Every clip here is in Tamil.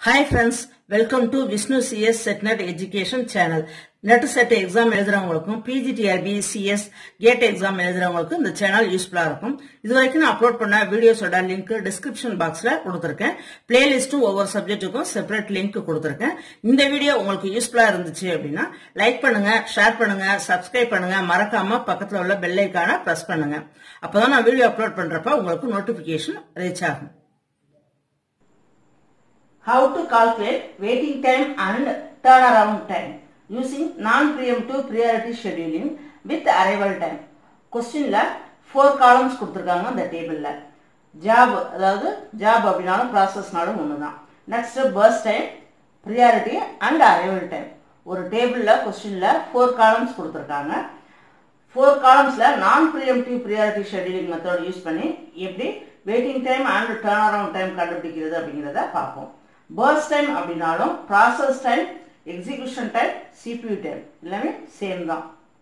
Hi friends welcome to Vishnu CS SET NET education channel NET SET exam எழுதுறவங்களுக்கும் பிஜிடிஆர்பி சிஎஸ் கேட் எக்ஸாம் எழுதுறவங்களுக்கும் இந்த சேனல் யூஸ்ஃபுல்லா இருக்கும் இது வரைக்கும் நான் அப்லோட் பண்ண வீடியோஸோட லிங்க் டிஸ்கிரிப்ஷன் பாக்ஸ்ல கொடுத்துருக்கேன் பிளேலிஸ்ட்டும் ஒவ்வொரு சப்ஜெக்ட்டுக்கும் செப்பரேட் லிங்க் கொடுத்துருக்கேன் இந்த வீடியோ உங்களுக்கு யூஸ்ஃபுல்லா இருந்துச்சு அப்படின்னா லைக் பண்ணுங்க ஷேர் பண்ணுங்க சப்ஸ்கிரைப் பண்ணுங்க மறக்காம பக்கத்துல உள்ள பெல் ஐக்கான பிரஸ் பண்ணுங்க அப்பதான் நான் வீடியோ அப்லோட் பண்றப்ப உங்களுக்கு நோட்டிபிகேஷன் ரீச் ஆகும் How to calculate waiting time and turnaround time using non-preemptive priority scheduling with arrival time. கொஸ்டின்ல ஃபோர் காலம்ஸ் கொடுத்துருக்காங்க அந்த டேபிள்ல ஜாப் அதாவது ஜாப் அப்படின்னாலும் ப்ராசஸ்னாலும் ஒன்று தான் next burst time priority and arrival time ஒரு டேபிளில் கொஸ்டினில் ஃபோர் காலம்ஸ் கொடுத்துருக்காங்க ஃபோர் காலம்ஸில் non preemptive priority scheduling method use பண்ணி எப்படி waiting time and turn around time கண்டுபிடிக்கிறது அப்படிங்கிறத பார்ப்போம் பர்ஸ் டைம் அப்படின்னாலும் process time execution time CPU time எல்லாமே சேம் தான்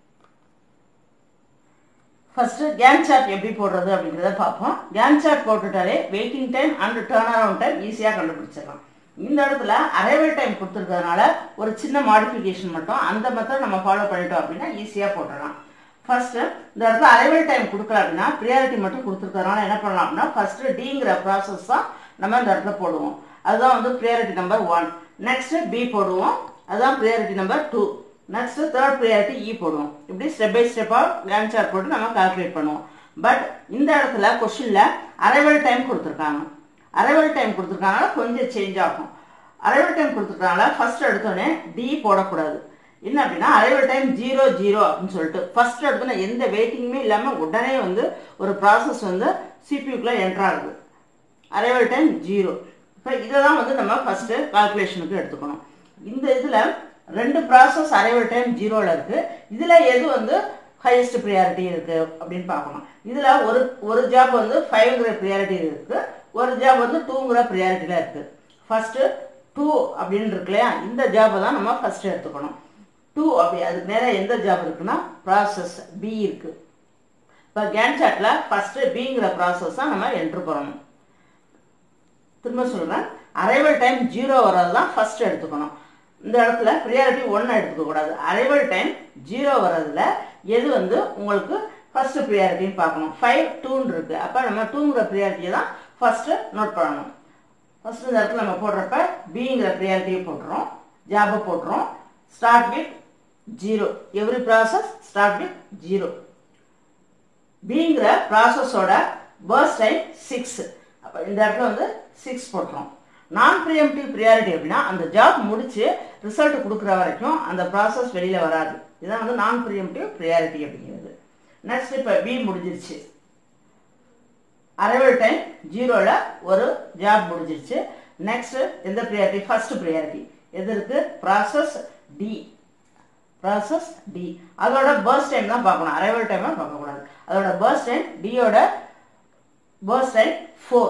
ஃபர்ஸ்ட் கேன் சார்ட் எப்படி போடுறது அப்படிங்கிறத பார்ப்போம் கேன் சார்ட் போட்டுட்டாலே waiting time and turn around time ஈஸியாக கண்டுபிடிச்சிடலாம் இந்த இடத்துல அரைவல் டைம் கொடுத்துருக்கறதுனால ஒரு சின்ன மாடிஃபிகேஷன் மட்டும் அந்த மெத்தட் நம்ம ஃபாலோ பண்ணிட்டோம் அப்படின்னா ஈஸியாக போட்டுடலாம் ஃபர்ஸ்ட் இந்த இடத்துல அரைவல் டைம் கொடுக்கல அப்படின்னா ப்ரியாரிட்டி மட்டும் கொடுத்துருக்கறதுனால என்ன பண்ணலாம் அப்படின்னா ஃபர்ஸ்ட் டிங்கிற ப்ராசஸ் தான் நம்ம இந்த இடத்துல போடுவோம் அதுதான் வந்து priority number one next B போடுவோம் அதுதான் priority number two next third priority E போடுவோம் இப்படி ஸ்டெப் பை ஸ்டெப்பாக கேன் சார்ட் போட்டு நம்ம கால்குலேட் பண்ணுவோம் பட் இந்த இடத்துல கொஷினில் அரைவல் டைம் கொடுத்துருக்காங்க அரைவல் டைம் கொடுத்துருக்காங்க கொஞ்சம் சேஞ்ச் ஆகும் அரைவல் டைம் கொடுத்துருக்காங்களா ஃபர்ஸ்ட் எடுத்தோடனே டி போடக்கூடாது என்ன அப்படின்னா அரைவல் டைம் ஜீரோ ஜீரோ அப்படின்னு சொல்லிட்டு ஃபர்ஸ்ட் எடுத்தோன்னே எந்த வெயிட்டிங்குமே இல்லாமல் உடனே வந்து ஒரு ப்ராசஸ் வந்து சிபியூக்குள்ளே என்ட்ரு ஆகுது அரைவல் டைம் ஜீரோ இப்போ இதை தான் வந்து நம்ம ஃபஸ்ட்டு கால்குலேஷனுக்கு எடுத்துக்கணும் இந்த இதில் ரெண்டு ப்ராசஸ் அரைவல் டைம் ஜீரோவில் இருக்குது இதில் எது வந்து ஹையஸ்ட் ப்ரியாரிட்டி இருக்குது அப்படின்னு பார்க்கணும் இதில் ஒரு ஒரு ஜாப் வந்து ஃபைவ்ங்கிற ப்ரியாரிட்டி இருக்குது ஒரு ஜாப் வந்து டூங்கிற ப்ரியாரிட்டியில் இருக்குது ஃபஸ்ட்டு டூ அப்படின்னு இருக்கு இல்லையா இந்த ஜாபை தான் நம்ம ஃபஸ்ட்டு எடுத்துக்கணும் டூ அப்படி அதுக்கு நேராக எந்த ஜாப் இருக்குன்னா ப்ராசஸ் பி இருக்குது இப்போ கேன் சாட்டில் ஃபஸ்ட்டு பிங்கிற ப்ராசஸ் தான் நம்ம என்ட்ரு பண்ணணும் திரும்ப சொல்கிறேன் அரைவல் டைம் ஜீரோ வர்றது தான் ஃபர்ஸ்ட் எடுத்துக்கணும் இந்த இடத்துல ப்ரியாரிட்டி ஒன்று எடுத்துக்க கூடாது அரைவல் டைம் ஜீரோ வர்றதுல எது வந்து உங்களுக்கு ஃபர்ஸ்ட் ப்ரியாரிட்டின்னு பார்க்கணும் ஃபைவ் டூன்னு இருக்குது அப்போ நம்ம டூங்கிற ப்ரியாரிட்டியை தான் ஃபர்ஸ்ட்டு நோட் பண்ணணும் ஃபர்ஸ்ட் இந்த இடத்துல நம்ம போடுறப்ப பிங்கிற ப்ரியாரிட்டியை போட்டுறோம் ஜாபை போட்டுறோம் start with zero every process start with zero பிங்கிற ப்ராசஸோட பர்ஸ் டைம் சிக்ஸ் அப்போ இந்த இடத்துல வந்து சிக்ஸ் போட்டுரும் நான் ப்ரிஎம்டிவ் ப்ரியாரிட்டி அப்படின்னா அந்த ஜாப் முடிச்சு ரிசல்ட் கொடுக்குற வரைக்கும் அந்த ப்ராசஸ் வெளியில் வராது இதுதான் வந்து நான் ப்ரிஎம்டிவ் ப்ரியாரிட்டி அப்படிங்கிறது நெக்ஸ்ட் இப்போ பி முடிஞ்சிருச்சு அரைவல் டைம் ஜீரோவில் ஒரு ஜாப் முடிஞ்சிருச்சு நெக்ஸ்ட் எந்த ப்ரியாரிட்டி ஃபர்ஸ்ட் ப்ரியாரிட்டி எது இருக்கு ப்ராசஸ் டி ப்ராசஸ் டி அதோட பர்ஸ் டைம் தான் பார்க்கணும் அரைவல் டைம் பார்க்கக்கூடாது அதோட பர்ஸ் டைம் டியோட பர்ஸ் டைம் ஃபோர்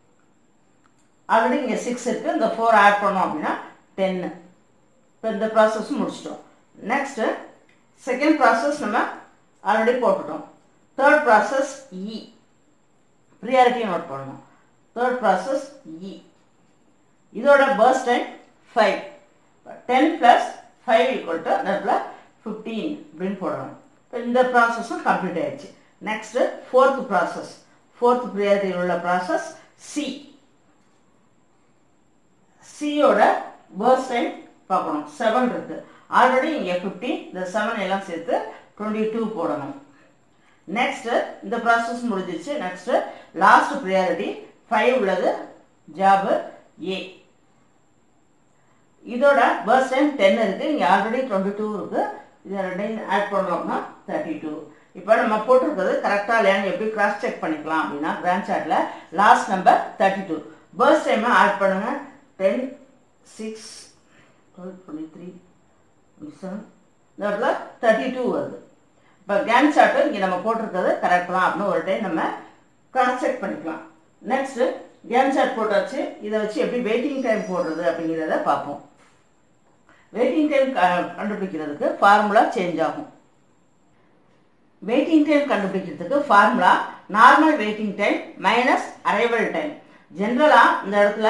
ஆல்ரெடி இங்கே சிக்ஸ் இருக்குது இந்த ஃபோர் ஆட் பண்ணோம் அப்படின்னா டென்னு இப்போ இந்த ப்ராசஸும் முடிச்சிட்டோம் நெக்ஸ்ட்டு செகண்ட் ப்ராசஸ் நம்ம ஆல்ரெடி போட்டுட்டோம் third process E priority note பண்ணணும் தேர்ட் ப்ராசஸ் இ இதோட burst time five ten plus five equal to அந்த இடத்துல ஃபிஃப்டீன் அப்படின்னு போடணும் இப்போ இந்த ப்ராசஸும் கம்ப்ளீட் ஆயிடுச்சு நெக்ஸ்ட்டு ஃபோர்த் ப்ராசஸ் ஃபோர்த் ப்ரியாரிட்டியில் உள்ள ப்ராசஸ் சி சியோட பர்ஸ் டைம் பார்க்கணும் செவன் இருக்கு ஆல்ரெடி இங்கே ஃபிஃப்டி இந்த செவன் எல்லாம் சேர்த்து டுவெண்ட்டி டூ போடணும் நெக்ஸ்ட் இந்த ப்ராசஸ் முடிஞ்சிச்சு நெக்ஸ்ட் லாஸ்ட் ப்ரியாரிட்டி ஃபைவ் உள்ளது ஜாபு ஏ இதோட பர்ஸ் டைம் டென் இருக்கு இங்கே ஆல்ரெடி டுவெண்ட்டி டூ இருக்கு இதை ரெண்டையும் ஆட் பண்ணோம்னா தேர்ட்டி டூ இப்போ நம்ம போட்டிருக்கிறது கரெக்டாக இல்லையான்னு எப்படி கிராஸ் செக் பண்ணிக்கலாம் அப்படின்னா கிராண்ட் சார்ட்டில் last number thirty two burst டைமை ஆட் பண்ணுங்கள் ten six twelve twenty three twenty seven இந்த இடத்துல தேர்ட்டி டூ வருது இப்போ கேன் சார்ட்டு இங்கே நம்ம போட்டிருக்கிறது கரெக்ட் தான் அப்படின்னு ஒரு டைம் நம்ம கிராஸ் செக் பண்ணிக்கலாம் நெக்ஸ்ட்டு கேன் சார்ட் போட்டாச்சு இதை வச்சு எப்படி வெயிட்டிங் டைம் போடுறது அப்படிங்கிறத பார்ப்போம் வெயிட்டிங் டைம் கண்டுபிடிக்கிறதுக்கு ஃபார்முலா சேஞ்ச் ஆகும் வெயிட்டிங் டைம் கண்டுபிடிக்கிறதுக்கு formula normal waiting time minus arrival time ஜென்ரலாக இந்த இடத்துல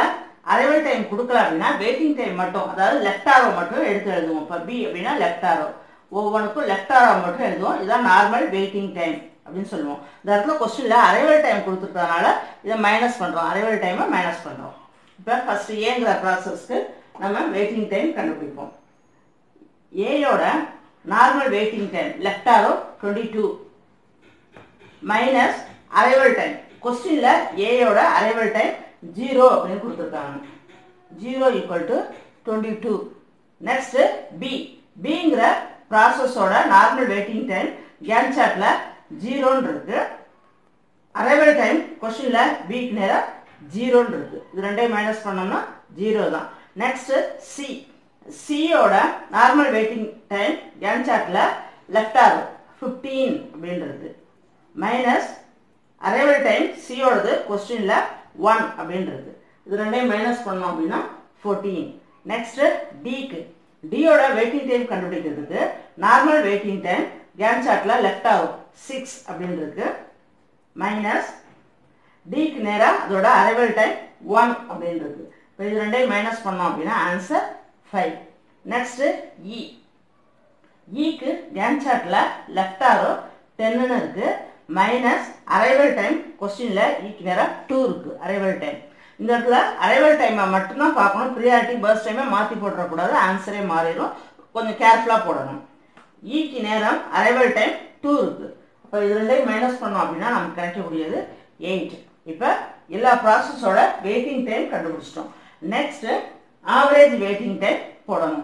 அரைவல் டைம் கொடுக்கல அப்படின்னா வெயிட்டிங் டைம் மட்டும் அதாவது லெஃப்ட் ஆரோ மட்டும் எடுத்து எழுதுவோம் இப்போ பி அப்படின்னா லெஃப்ட் ஆரோ ஒவ்வொன்றுக்கும் லெஃப்ட் ஆரோ மட்டும் எழுதுவோம் இதுதான் நார்மல் வெயிட்டிங் டைம் அப்படின்னு சொல்லுவோம் இந்த இடத்துல கொஸ்டினில் அரைவல் டைம் கொடுத்துருக்கறனால இதை மைனஸ் பண்ணுறோம் அரைவல் டைமை மைனஸ் பண்ணுறோம் இப்போ ஃபஸ்ட்டு ஏங்கிற ப்ராசஸ்க்கு நம்ம வெயிட்டிங் டைம் கண்டுபிடிப்போம் ஏயோட normal waiting time left arrow twenty two minus arrival time கொஸ்டினில் ஏயோட அரைவல் டைம் ஜீரோ அப்படின்னு கொடுத்துருக்காங்க zero equal to twenty two next B பிங்கிற ப்ராசஸோட நார்மல் வெயிட்டிங் டைம் கேன் சாட்டில் ஜீரோன்னு இருக்கு அரைவல் டைம் கொஸ்டினில் பிக்கு நேரம் ஜீரோன்னு இருக்கு இது ரெண்டையும் மைனஸ் பண்ணோம்னா ஜீரோ தான் நெக்ஸ்ட் சி சியோட நார்மல் வெயிட்டிங் டைம் கேன் சாட்டில் லெஃப்ட் ஆர் ஃபிஃப்டீன் அப்படின்றது மைனஸ் அரைவல் டைம் சியோடது கொஸ்டினில் ஒன் அப்படின்றது இது ரெண்டையும் மைனஸ் பண்ணோம் அப்படின்னா ஃபோர்டீன் நெக்ஸ்ட் டிக்கு டியோட வெயிட்டிங் டைம் கண்டுபிடிக்கிறதுக்கு நார்மல் வெயிட்டிங் டைம் கேன் சார்ட்டில் லெஃப்ட் ஆகும் சிக்ஸ் அப்படின்றது மைனஸ் டிக்கு நேராக அதோட அரைவல் டைம் ஒன் அப்படின்றது இப்போ இது ரெண்டையும் மைனஸ் பண்ணோம் அப்படின்னா ஆன்சர் ஃபைவ் நெக்ஸ்ட்டு இ இக்கு கேன் சார்ட்டில் லெஃப்ட் ஆரோ டென்னு இருக்கு மைனஸ் அரைவல் டைம் கொஸ்டினில் இக்கு நேராக டூ இருக்கு அரைவல் டைம் இந்த இடத்துல அரைவல் டைமை மட்டும்தான் பார்க்கணும் ப்ரியாரிட்டி பர்ஸ் டைமை மாற்றி போட்டுறக்கூடாது ஆன்சரே மாறிடும் கொஞ்சம் கேர்ஃபுல்லாக போடணும் இக்கு நேரம் அரைவல் டைம் டூ இருக்கு அப்போ இது ரெண்டையும் மைனஸ் பண்ணோம் அப்படின்னா நமக்கு கிடைக்கக்கூடியது எயிட் இப்போ எல்லா ப்ராசஸோட வெயிட்டிங் டைம் கண்டுபிடிச்சிட்டோம் நெக்ஸ்ட் ஆவரேஜ் வெயிட்டிங் டைம் போடணும்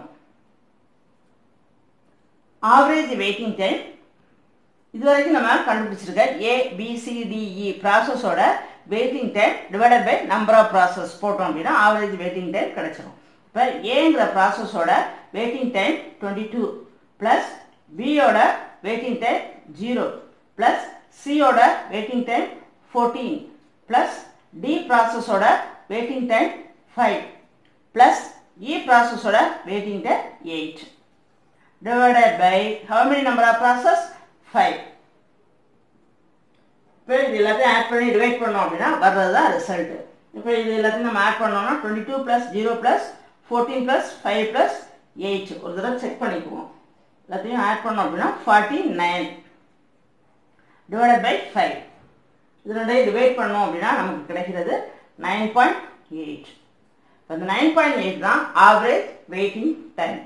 ஆவரேஜ் வெயிட்டிங் டைம் இது வரைக்கும் நம்ம கண்டுபிடிச்சிருக்க ஏ பிசிடிஇ ப்ராசஸோட waiting time divided by number of process போட்டோம் அப்படின்னா ஆவரேஜ் வெயிட்டிங் டைம் கிடைச்சிரும் இப்போ ஏங்கிற ப்ராசஸோட waiting time twenty two plus பியோட வெயிட்டிங் டைம் ஜீரோ ப்ளஸ் சியோட waiting time fourteen plus D ப்ராசஸோட waiting time five plus E ப்ராசஸோட waiting time eight divided by how many number of process 5 இப்போ இது எல்லாத்தையும் ஆட் பண்ணி டிவைட் பண்ணோம் அப்படின்னா வர்றது தான் ரிசல்ட் இப்போ இது எல்லாத்தையும் நம்ம ஆட் பண்ணோம்னா twenty two plus zero plus fourteen plus five plus eight ஒரு தடவை செக் பண்ணிக்குவோம் எல்லாத்தையும் ஆட் பண்ணோம் அப்படின்னா forty nine divided by five இது ரெண்டையும் டிவைட் பண்ணோம் அப்படின்னா நமக்கு கிடைக்கிறது நைன் பாயிண்ட் எயிட் இப்போ இந்த நைன் பாயிண்ட் எயிட் தான் average waiting time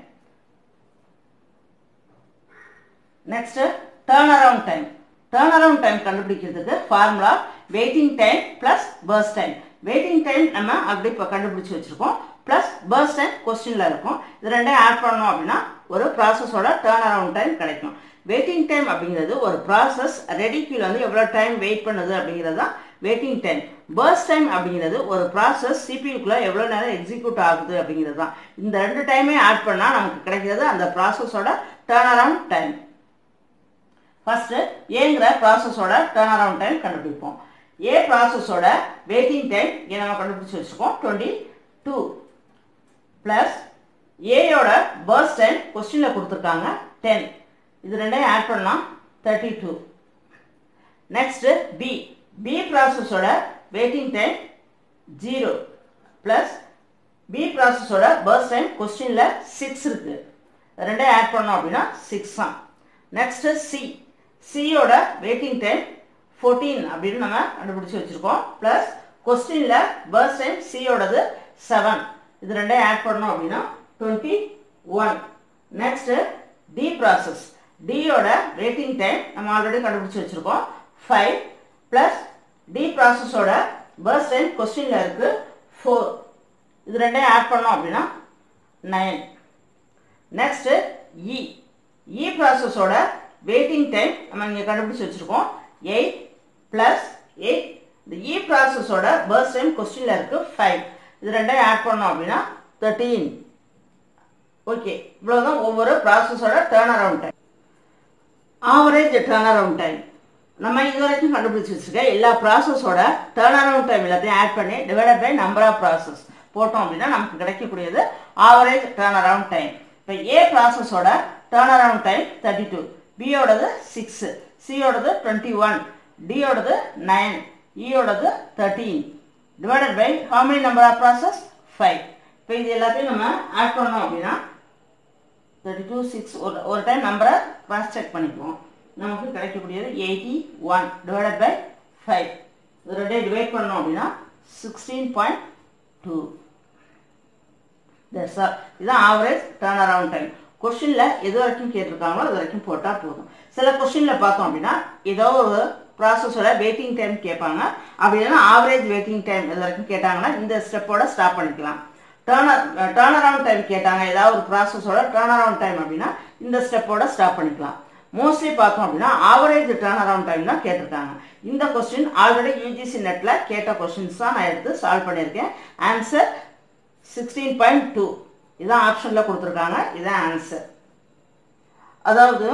next turn around time turn around time கண்டுபிடிக்கிறதுக்கு formula waiting time plus burst time waiting time நம்ம அப்படி இப்போ கண்டுபிடிச்சி வச்சுருக்கோம் ப்ளஸ் பர்ஸ் டைம் கொஸ்டினில் இருக்கும் இது ரெண்டையும் ஆட் பண்ணோம் அப்படின்னா ஒரு ப்ராசஸோட டேர்ன் அரவுண்ட் டைம் கிடைக்கும் வெயிட்டிங் டைம் அப்படிங்கிறது ஒரு ப்ராசஸ் ரெடிக்குள்ள வந்து எவ்வளோ டைம் வெயிட் பண்ணுது அப்படிங்கிறது தான் வெயிட்டிங் டைம் பர்ஸ் டைம் அப்படிங்கிறது ஒரு ப்ராசஸ் சிபியூக்குள்ளே எவ்வளோ நேரம் எக்ஸிக்யூட் ஆகுது அப்படிங்கிறது தான் இந்த ரெண்டு டைமே ஆட் பண்ணால் நமக்கு கிடைக்கிறது அந்த ப்ராசஸோட டேர்ன் அரவுண்ட் டைம் ஃபர்ஸ்ட் ஏங்கிற ப்ராசஸோட டேர்ன் அரவுண்ட் டைம் கண்டுபிடிப்போம் ஏ ப்ராசஸோட வெயிட்டிங் டைம் இங்கே நம்ம கண்டுபிடிச்சி வச்சுருக்கோம் டுவெண்ட்டி டூ ப்ளஸ் ஏயோட பர்ஸ் டைம் கொஸ்டினில் கொடுத்துருக்காங்க டென் இது ரெண்டையும் ஆட் பண்ணால் thirty two next B B ப்ராசஸோட waiting time zero plus B ப்ராசஸோட பர்ஸ் டைம் கொஸ்டினில் சிக்ஸ் இருக்குது ரெண்டையும் ஆட் பண்ணோம் அப்படின்னா சிக்ஸ் தான் நெக்ஸ்ட்டு சி சியோட வெயிட்டிங் டைம் ஃபோர்டீன் அப்படின்னு நம்ம கண்டுபிடிச்சி வச்சுருக்கோம் ப்ளஸ் கொஸ்டினில் பர்ஸ் டைம் சியோடது செவன் இது ரெண்டையும் ஆட் பண்ணோம் அப்படின்னா twenty one next D process டியோட வெயிட்டிங் டைம் நம்ம ஆல்ரெடி கண்டுபிடிச்சி வச்சுருக்கோம் ஃபைவ் ப்ளஸ் டி ப்ராசஸோட பர்ஸ் டைம் கொஸ்டினில் இருக்குது ஃபோர் இது ரெண்டையும் ஆட் பண்ணோம் அப்படின்னா நைன் நெக்ஸ்ட்டு இ இ ப்ராசஸோட வெயிட்டிங் டைம் நம்ம இங்கே கண்டுபிடிச்சி வச்சுருக்கோம் எயிட் ப்ளஸ் எயிட் இந்த இ ப்ராசஸோட பர்ஸ் டைம் கொஸ்டினில் இருக்குது ஃபைவ் இது ரெண்டையும் ஆட் பண்ணோம் அப்படின்னா தேர்ட்டீன் ஓகே இவ்வளோதான் ஒவ்வொரு ப்ராசஸோட turn around time average turn around time நம்ம இது வரைக்கும் கண்டுபிடிச்சி வச்சுருக்க எல்லா ப்ராசஸோட டேர்ன் அரவுண்ட் டைம் எல்லாத்தையும் ஆட் பண்ணி divided by number of process போட்டோம் அப்படின்னா நமக்கு கிடைக்கக்கூடியது ஆவரேஜ் டேர்ன் அரவுண்ட் டைம் இப்போ ஏ ப்ராசஸோட turn around time thirty two பியோடது சிக்ஸு சியோடது டுவெண்ட்டி ஒன் டியோடது நைன் இயோடது thirteen divided by how many number of process five இப்போ இது எல்லாத்தையும் நம்ம ஆட் பண்ணோம் அப்படின்னா தேர்ட்டி டூ சிக்ஸ் ஒரு ஒரு டைம் நம்பரை கிராஸ் செக் பண்ணிக்குவோம் நமக்கு கிடைக்கக்கூடியது eighty one divided by five இது ரெண்டையும் டிவைட் பண்ணோம் அப்படின்னா sixteen point two that's all இதுதான் ஆவரேஜ் டர்ன் அரவுண்ட் டைம் கொஷினில் எது வரைக்கும் கேட்டிருக்காங்களோ அது வரைக்கும் போட்டால் போதும் சில கொஷினில் பார்த்தோம் அப்படின்னா ஏதோ ஒரு ப்ராசஸோட வெயிட்டிங் டைம் கேட்பாங்க அப்படி இல்லைன்னா ஆவரேஜ் வெயிட்டிங் டைம் இது வரைக்கும் கேட்டாங்கன்னா இந்த ஸ்டெப்போட ஸ்டாப் பண்ணிக்கலாம் டேர்ன் டேர்ன் அரவுண்ட் டைம் கேட்டாங்க ஏதாவது ஒரு ப்ராசஸோட டேர்ன் அரவுண்ட் டைம் அப்படின்னா இந்த ஸ்டெப்போட ஸ்டாப் பண்ணிக்கலாம் மோஸ்ட்லி பார்த்தோம் அப்படின்னா ஆவரேஜ் டேர்ன் அரவுண்ட் டைம் தான் கேட்டிருக்காங்க இந்த கொஸ்டின் ஆல்ரெடி யூஜிசி நெட்டில் கேட்ட கொஸ்டின்ஸ் தான் நான் எடுத்து சால்வ் பண்ணியிருக்கேன் ஆன்சர் சிக்ஸ்டீன் பாயிண்ட் டூ இதான் ஆப்ஷனில் கொடுத்துருக்காங்க இதான் ஆன்சர் அதாவது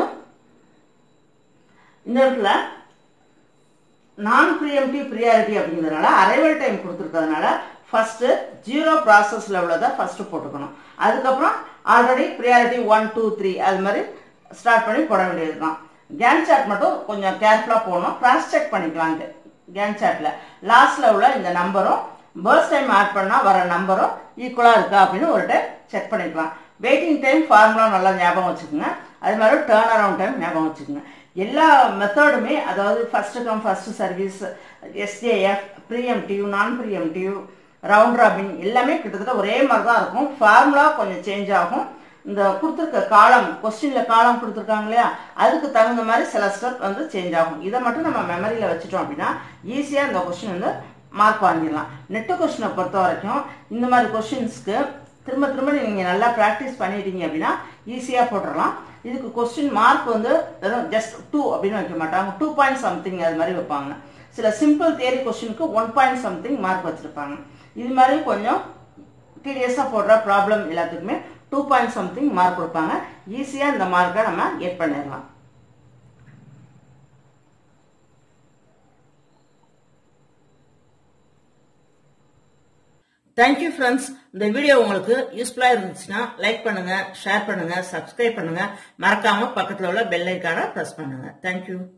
இந்த இடத்துல நான் ப்ரியம்டிவ் ப்ரியாரிட்டி அப்படிங்கிறதுனால அரைவல் டைம் கொடுத்துருக்கிறதுனால ஃபஸ்ட்டு ஜீரோ ப்ராசஸில் உள்ளதை ஃபஸ்ட்டு போட்டுக்கணும் அதுக்கப்புறம் already priority one two three அது மாதிரி ஸ்டார்ட் பண்ணி போட வேண்டியது தான் கேன் சாட் மட்டும் கொஞ்சம் கேர்ஃபுல்லாக போகணும் கிராஸ் செக் பண்ணிக்கலாம் கேன் சாட்டில் லாஸ்ட்டில் உள்ள இந்த நம்பரும் பர்ஸ்ட் டைம் ஆட் பண்ணால் வர நம்பரும் ஈக்குவலாக இருக்கா அப்படின்னு ஒரு டைம் செக் பண்ணிக்கலாம் வெயிட்டிங் டைம் ஃபார்முலா நல்லா ஞாபகம் வச்சுக்கோங்க அது மாதிரி டேர்ன் அரவுண்ட் டைம் ஞாபகம் வச்சுக்கோங்க எல்லா மெத்தடுமே அதாவது first come first service SJF preemptive non preemptive round robin எல்லாமே கிட்டத்தட்ட ஒரே மாதிரி தான் இருக்கும் ஃபார்முலா கொஞ்சம் சேஞ்ச் ஆகும் இந்த கொடுத்துருக்க காலம் கொஸ்டினில் காலம் கொடுத்துருக்காங்க இல்லையா அதுக்கு தகுந்த மாதிரி சில ஸ்டெப் வந்து சேஞ்ச் ஆகும் இதை மட்டும் நம்ம மெமரியில் வச்சுட்டோம் அப்படின்னா ஈஸியாக இந்த கொஸ்டின் வந்து மார்க் வாங்கிடலாம் நெட்டு கொஸ்டினை பொறுத்த வரைக்கும் இந்த மாதிரி கொஸ்டின்ஸ்க்கு திரும்ப திரும்ப நீங்கள் நல்லா ப்ராக்டிஸ் பண்ணிட்டீங்க அப்படின்னா ஈஸியாக போட்டுடலாம் இதுக்கு கொஸ்டின் மார்க் வந்து வெறும் ஜஸ்ட் டூ அப்படின்னு வைக்க மாட்டாங்க டூ பாயிண்ட் சம்திங் அது மாதிரி வைப்பாங்க சில சிம்பிள் தியரி கொஸ்டினுக்கு ஒன் பாயிண்ட் சம்திங் மார்க் வச்சுருப்பாங்க இது மாதிரி கொஞ்சம் டீடியஸாக போடுற ப்ராப்ளம் எல்லாத்துக்குமே டூ பாயிண்ட் சம்திங் மார்க் கொடுப்பாங்க ஈஸியாக இந்த மார்க்கை நம்ம கெட் பண்ணிடலாம் தேங்க்யூ ஃப்ரெண்ட்ஸ் இந்த வீடியோ உங்களுக்கு யூஸ்ஃபுல்லாக இருந்துச்சுன்னா லைக் பண்ணுங்க ஷேர் பண்ணுங்க சப்ஸ்கிரைப் பண்ணுங்க மறக்காம பக்கத்தில் உள்ள பெல் ஐக்கான ப்ரெஸ் பண்ணுங்க தேங்க்யூ